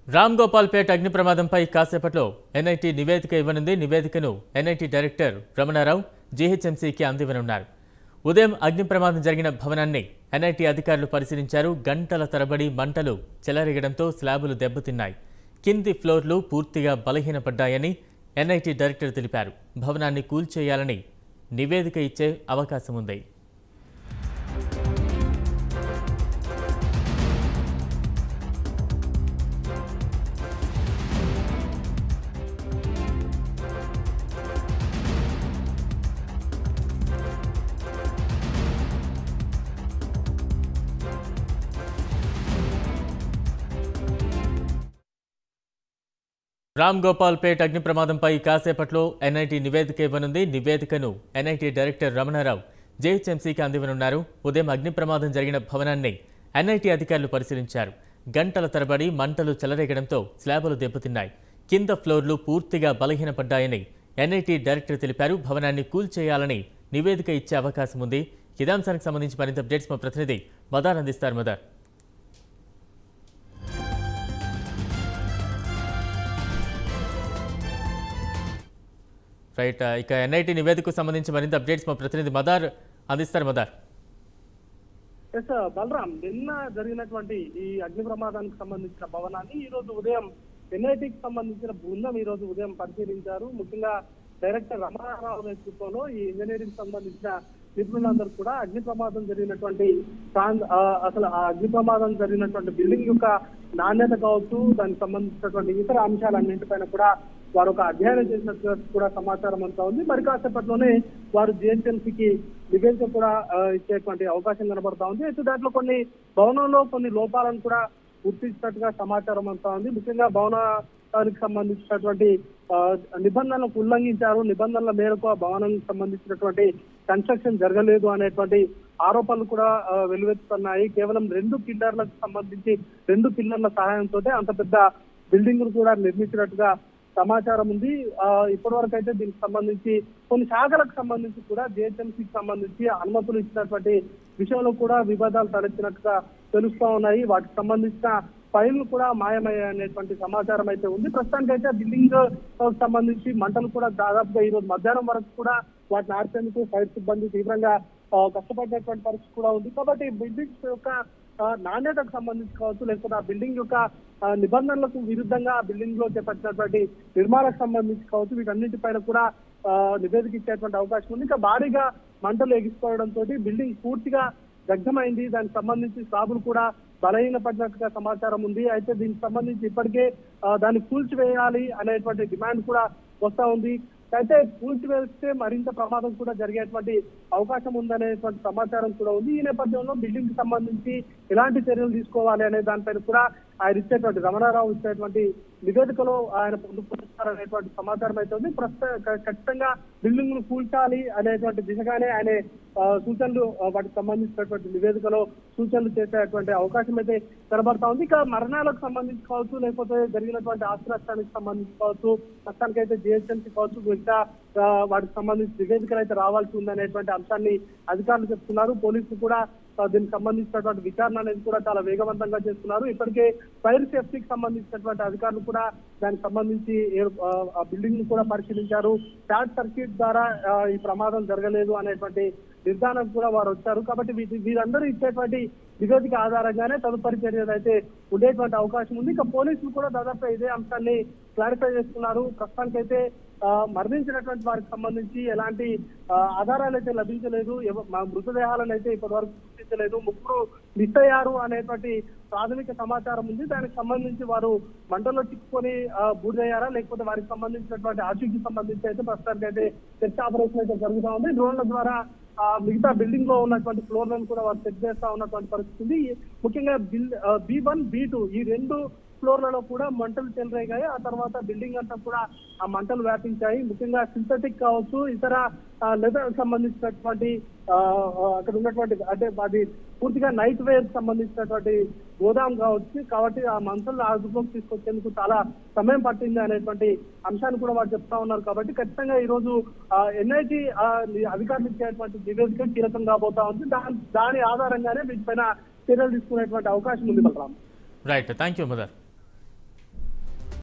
రామ్ గోపాల్పేట్ అగ్ని ప్రమాదంపై కాసేపట్లో ఎన్ఐటి నివేదిక ఇవ్వనుంది నివేదికను ఎన్ఐటి డైరెక్టర్ రమణారావు జీహెచ్ఎంసీకి అందివ్వనున్నారు ఉదయం అగ్ని ప్రమాదం జరిగిన భవనాన్ని ఎన్ఐటి అధికారులు పరిశీలించారు గంటల తరబడి మంటలు చెలరేగడంతో స్లాబులు దెబ్బతిన్నాయి కింది ఫ్లోర్లు పూర్తిగా బలహీనపడ్డాయని ఎన్ఐటి డైరెక్టర్ తెలిపారు భవనాన్ని కూల్చేయాలని నివేదిక ఇచ్చే అవకాశం ఉంది రామ్ గోపాల్పేట్ అగ్ని ప్రమాదంపై కాసేపట్లో ఎన్ఐటి నివేదిక ఇవ్వనుంది నివేదికను ఎన్ఐటి డైరెక్టర్ రమణారావు జేహెచ్ఎంసీకి అందివ్వనున్నారు ఉదయం అగ్ని ప్రమాదం జరిగిన భవనాన్ని ఎన్ఐటి అధికారులు పరిశీలించారు గంటల తరబడి మంటలు చెలరేగడంతో స్లాబులు దెబ్బతిన్నాయి కింద ఫ్లోర్లు పూర్తిగా బలహీనపడ్డాయని ఎన్ఐటి డైరెక్టర్ తెలిపారు భవనాన్ని కూల్చేయాలని నివేదిక ఇచ్చే అవకాశం ఉంది ఇదే అంశానికి సంబంధించి మరింత అప్డేట్స్ మా ప్రతినిధి మదార్ అందిస్తారు మదార్ రైట్ ఇక ఎన్ఐటి నివేదికకు సంబంధించి మరింత అప్డేట్స్ మా ప్రతినిధి మదార్ అందిస్తారు మదార్ ఎస్ బలరాం నిన్న జరిగినటువంటి ఈ అగ్ని ప్రమాదానికి సంబంధించిన భవనాన్ని ఈ రోజు ఉదయం ఎన్ఐటికి సంబంధించిన బృందం ఈ రోజు ఉదయం పరిశీలించారు ముఖ్యంగా డైరెక్టర్ రమణారావు నేతృత్వంలో ఈ ఇంజనీరింగ్ సంబంధించిన నిపుణులందరూ కూడా అగ్ని ప్రమాదం జరిగినటువంటి ప్రాంత ఆ, అసలు ఆ అగ్ని ప్రమాదం జరిగినటువంటి బిల్డింగ్ యొక్క నాణ్యత కావచ్చు దానికి సంబంధించినటువంటి ఇతర అంశాలన్నింటిపైన కూడా వారు ఒక అధ్యయనం చేసినట్టుగా కూడా సమాచారం అంతా ఉంది మరి కాసేపట్లోనే వారు జిహెచ్ఎంసీకి నివేదిక కూడా ఆ, ఇచ్చేటువంటి అవకాశం కనబడతా ఉంది అయితే దాంట్లో కొన్ని భవనంలో కొన్ని లోపాలను కూడా గుర్తించినట్టుగా సమాచారం అంతా ఉంది ముఖ్యంగా భవనానికి సంబంధించినటువంటి ఆ, నిబంధనలకు ఉల్లంఘించారు నిబంధనల మేరకు ఆ భవనానికి సంబంధించినటువంటి కన్స్ట్రక్షన్ జరగలేదు అనేటువంటి ఆరోపణలు కూడా ఆ, వెలువెత్తుతున్నాయి కేవలం రెండు పిల్లర్లకు సంబంధించి రెండు పిల్లర్ల సహాయంతో అంత పెద్ద బిల్డింగ్ కూడా నిర్మించినట్టుగా సమాచారం ఉంది ఆ, ఇప్పటి వరకు అయితే దీనికి సంబంధించి కొన్ని శాఖలకు సంబంధించి కూడా జిహెచ్ఎంసీకి సంబంధించి అనుమతులు ఇచ్చినటువంటి విషయంలో కూడా వివాదాలు తలెత్తినట్టుగా తెలుస్తా ఉన్నాయి వాటికి సంబంధించిన ఫైళ్లు కూడా మాయమయ్యాయి అనేటువంటి సమాచారం అయితే ఉంది ప్రస్తుతానికి అయితే బిల్డింగ్ సంబంధించి మంటలు కూడా దాదాపుగా ఈ రోజు మధ్యాహ్నం వరకు కూడా వాటిని ఆర్పేందుకు ఫైర్ సిబ్బంది తీవ్రంగా ఆ, కష్టపడినటువంటి పరిస్థితి కూడా ఉంది కాబట్టి బిల్డింగ్స్ యొక్క ఆ, నాణ్యతకు సంబంధించి కావచ్చు లేకపోతే ఆ బిల్డింగ్ యొక్క ఆ, నిబంధనలకు విరుద్ధంగా ఆ బిల్డింగ్ లో చేపట్టినటువంటి నిర్మాణాలకు సంబంధించి కావచ్చు వీటన్నిటిపైన కూడా ఆ, నివేదిక ఇచ్చేటువంటి అవకాశం ఉంది ఇంకా భారీగా మంటలు ఎగిసిపోవడంతో బిల్డింగ్ పూర్తిగా దగ్ధమైంది దానికి సంబంధించి స్లాబులు కూడా బలహీనపడినట్టుగా సమాచారం ఉంది అయితే దీనికి సంబంధించి ఇప్పటికే ఆ, దాన్ని కూల్చివేయాలి అనేటువంటి డిమాండ్ కూడా వస్తా ఉంది అయితే కూల్చివేస్తే మరింత ప్రమాదం కూడా జరిగేటువంటి అవకాశం ఉందనేటువంటి సమాచారం కూడా ఉంది ఈ నేపథ్యంలో బిల్డింగ్ కి సంబంధించి ఎలాంటి చర్యలు తీసుకోవాలి అనే దానిపైన కూడా ఆయన ఇచ్చేటువంటి రమణారావు ఇచ్చేటువంటి నివేదికలో ఆయన పొందుపరుస్తారనేటువంటి సమాచారం అయితే ఉంది ప్రస్తుత ఖ- ఖచ్చితంగా బిల్డింగ్ ను కూల్చాలి అనేటువంటి దిశగానే ఆయన ఆ, సూచనలు ఆ, వాటికి సంబంధించినటువంటి నివేదికలో సూచనలు చేసేటువంటి అవకాశం అయితే కనబడతా ఉంది ఇక మరణాలకు సంబంధించి కావచ్చు లేకపోతే జరిగినటువంటి ఆస్తి నష్టానికి సంబంధించి కావచ్చు నష్టానికి అయితే జిహెచ్ఎంసీ కావచ్చు మిగతా ఆ, వాటికి సంబంధించి నివేదికలు అయితే రావాల్సి ఉందనేటువంటి అంశాన్ని అధికారులు చెప్తున్నారు పోలీసులు కూడా ఆ, దీనికి సంబంధించినటువంటి విచారణ అనేది కూడా చాలా వేగవంతంగా చేస్తున్నారు ఇప్పటికే ఫైర్ సేఫ్టీకి సంబంధించినటువంటి అధికారులు కూడా దానికి సంబంధించి ఏ- ఆ, ఆ బిల్డింగ్ ను కూడా పరిశీలించారు షార్ట్ సర్క్యూట్ ద్వారా ఆ, ఈ ప్రమాదం జరగలేదు అనేటువంటి నిర్ధారణ కూడా వారు వచ్చారు కాబట్టి వీటి- వీరందరూ ఇచ్చేటువంటి నివేదిక ఆధారంగానే తదుపరి చర్యలు అయితే ఉండేటువంటి అవకాశం ఉంది ఇక పోలీసులు కూడా దాదాపు ఇదే అంశాన్ని క్లారిఫై చేస్తున్నారు ప్రస్తుతానికైతే ఆ, మరణించినటువంటి వారికి సంబంధించి ఎలాంటి ఆ, ఆధారాలు అయితే లభించలేదు ఎవ- మా మృతదేహాలను అయితే ఇప్పటి వరకు గుర్తించలేదు ముగ్గురు మిస్ అయ్యారు అనేటువంటి ప్రాథమిక సమాచారం ఉంది దానికి సంబంధించి వారు మంటల్లో చిక్కుకొని ఆ, బూడిదయ్యారా లేకపోతే వారికి సంబంధించినటువంటి ఆచూకీకి సంబంధించి అయితే ప్రస్తుతానికి అయితే సెర్చ్ ఆపరేషన్ అయితే జరుగుతా ఉంది డ్రోన్ల ద్వారా ఆ మిగతా బిల్డింగ్ లో ఉన్నటువంటి ఫ్లోర్లను కూడా వారు చెక్ చేస్తా ఉన్నటువంటి పరిస్థితి ఉంది ముఖ్యంగా బిల్ బి వన్ బి టూ ఈ రెండు ఫ్లోర్లలో కూడా మంటలు చెలరేగాయి ఆ తర్వాత బిల్డింగ్ అంతా కూడా ఆ మంటలు వ్యాపించాయి ముఖ్యంగా సింథటిక్ కావచ్చు ఇతర లెదర్ సంబంధించినటువంటి ఆ, ఆ, అక్కడ ఉన్నటువంటి అంటే అది పూర్తిగా నైట్ వేర్ సంబంధించినటువంటి గోదాం కావచ్చు కాబట్టి ఆ మంటలు అదుపులోకి తీసుకొచ్చేందుకు చాలా సమయం పట్టింది అనేటువంటి అంశాన్ని కూడా వారు చెప్తా ఉన్నారు కాబట్టి ఖచ్చితంగా ఈ రోజు ఎన్ఐటి అధికారులు ఇచ్చేటువంటి నివేదిక కీలకం కాబోతా ఉంది దాని దాని ఆధారంగానే వీటిపైన చర్యలు తీసుకునేటువంటి అవకాశం ఉంది Balaram right thank you mother